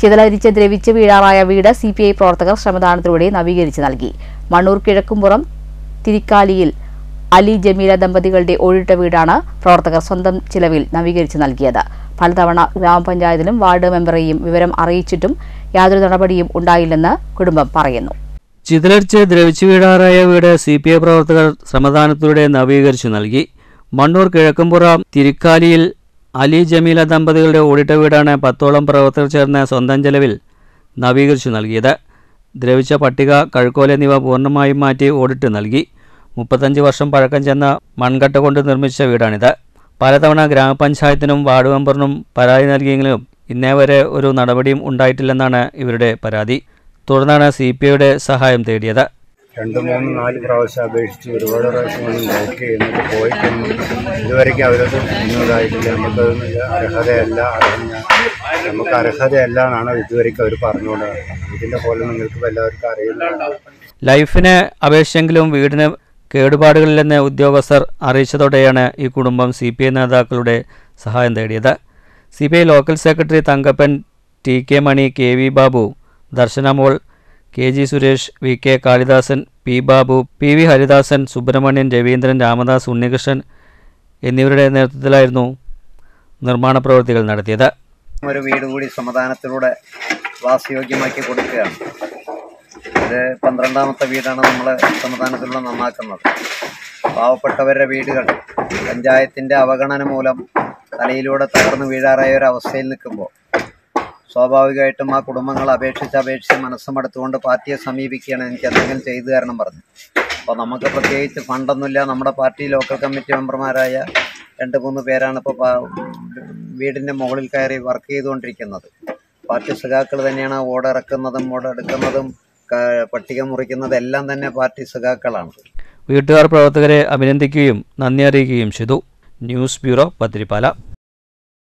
ചിതലരിച്ച് ദ്രവിച്ച് വീഴാറായ വീട് C P I പ്രവർത്തകർ ശ്രമദാനത്തിലൂടെ നവീകരിച്ച് നൽകി മണ്ണൂർ കിഴക്കുംപുറം തിരിക്കാലിയിൽ അലി ജമീല ദമ്പതികളുടെ ഓടിട്ട വീടാണ് പ്രവർത്തകർ സ്വന്തം ചിലവിൽ നവീകരിച്ച് നൽകിയത് പലതവണ ഗ്രാമപഞ്ചായത്തിലും വാർഡ് മെമ്പറെയും വിവരം അറിയിച്ചിട്ടും യാതൊരു നടപടിയും ഉണ്ടായില്ലെന്ന് കുടുംബം പറയുന്നു ചിതലരിച്ച് ദ്രവിച്ചു വീഴാറായ വീട് സി പി ഐ പ്രവർത്തകർ ശ്രമദാനത്തിലൂടെ നവീകരിച്ചു നൽകി മണ്ണൂർ കിഴക്കുംപുറ തിരുക്കാലിയിൽ അലി ജമീല ദമ്പതികളുടെ ഓടിട്ട വീടാണ് പത്തോളം പ്രവർത്തകർ ചേർന്ന് സ്വന്തം ചെലവിൽ നവീകരിച്ചു നൽകിയത് ദ്രവിച്ച പട്ടിക കഴുക്കോൽ എന്നിവ പൂർണ്ണമായും മാറ്റി ഓടിട്ട് നൽകി മുപ്പത്തഞ്ച് വർഷം പഴക്കം ചെന്ന മൺകട്ട കൊണ്ട് നിർമ്മിച്ച വീടാണിത് പലതവണ ഗ്രാമപഞ്ചായത്തിനും വാർഡ് മെമ്പറിനും പരാതി നൽകിയെങ്കിലും ഇന്നേ വരെ ഒരു നടപടിയും ഉണ്ടായിട്ടില്ലെന്നാണ് ഇവരുടെ പരാതി തുടർന്നാണ് സി പി ഐയുടെ സഹായം തേടിയത് രണ്ട് മൂന്ന് നാല് പ്രാവശ്യം അപേക്ഷിച്ച് ഒരുപാട് പ്രാവശ്യം വന്ന് നോക്കി എന്നിട്ട് പോയിട്ടൊന്നും ഇതുവരെയ്ക്കും അവരത് ഒന്നുമിതായിട്ടില്ല നമുക്കതൊന്നും ഇത് അർഹതയല്ല അർഹത നമുക്ക് അർഹതയല്ല എന്നാണ് ഇതുവരെയ്ക്കും അവർ പറഞ്ഞുകൊണ്ട് നടക്കുന്നത്. ഇതിന്റെ പോലെ നിങ്ങൾക്ക് എല്ലാവർക്കും അറിയുന്നതാണ് ലൈഫിന് അപേക്ഷിച്ചെങ്കിലും വീടിന് കേടുപാടുകളില്ലെന്ന് ഉദ്യോഗസ്ഥർ അറിയിച്ചതോടെയാണ് ഈ കുടുംബം സി പി ഐ നേതാക്കളുടെ സഹായം തേടിയത് C P I local secretary Thankappan T K Mani K V Babu Darshanamol K G Suresh V K Kalidasan P Babu P V Haridasan Subramanian Raveendran Ramadas Unnikrishnan എന്നിവരുടെ നേതൃത്വത്തിലായിരുന്നു നിർമ്മാണ പ്രവൃത്തികൾ നടത്തിയത് ഒരു വീട് കൂടി സമാധാനത്തിലൂടെ വാസയോഗ്യമാക്കി കൊടുക്കുകയാണ് ഇത് പന്ത്രണ്ടാമത്തെ വീടാണ് നമ്മൾ സമാധാനത്തിലൂടെ നന്നാക്കുന്നത് പാവപ്പെട്ടവരുടെ വീടുകൾ പഞ്ചായത്തിന്റെ അവഗണന മൂലം തലയിലൂടെ തകർന്നു വീഴാറായ ഒരു അവസ്ഥയിൽ നിൽക്കുമ്പോൾ സ്വാഭാവികമായിട്ടും ആ കുടുംബങ്ങൾ അപേക്ഷിച്ച് അപേക്ഷിച്ച് മനസ്സുമടുത്തുകൊണ്ട് പാർട്ടിയെ സമീപിക്കുകയാണ് എനിക്ക് എന്തെങ്കിലും ചെയ്തു തരണം പറഞ്ഞു അപ്പോൾ നമുക്ക് പ്രത്യേകിച്ച് ഫണ്ടൊന്നുമില്ല നമ്മുടെ പാർട്ടി ലോക്കൽ കമ്മിറ്റി മെമ്പർമാരായ രണ്ട് മൂന്ന് പേരാണ് ഇപ്പോൾ വീടിൻ്റെ മുകളിൽ കയറി വർക്ക് ചെയ്തുകൊണ്ടിരിക്കുന്നത് പാർട്ടി സഖാക്കൾ തന്നെയാണ് ഓട് ഇറക്കുന്നതും ഓട് എടുക്കുന്നതും ക- പട്ടിക മുറിക്കുന്നതും എല്ലാം തന്നെ പാർട്ടി സഖാക്കളാണ് വീട്ടുകാർ പ്രവർത്തകരെ അഭിനന്ദിക്കുകയും നന്ദി അറിയിക്കുകയും ചെയ്തു ന്യൂസ് ബ്യൂറോ പത്തിരിപ്പാല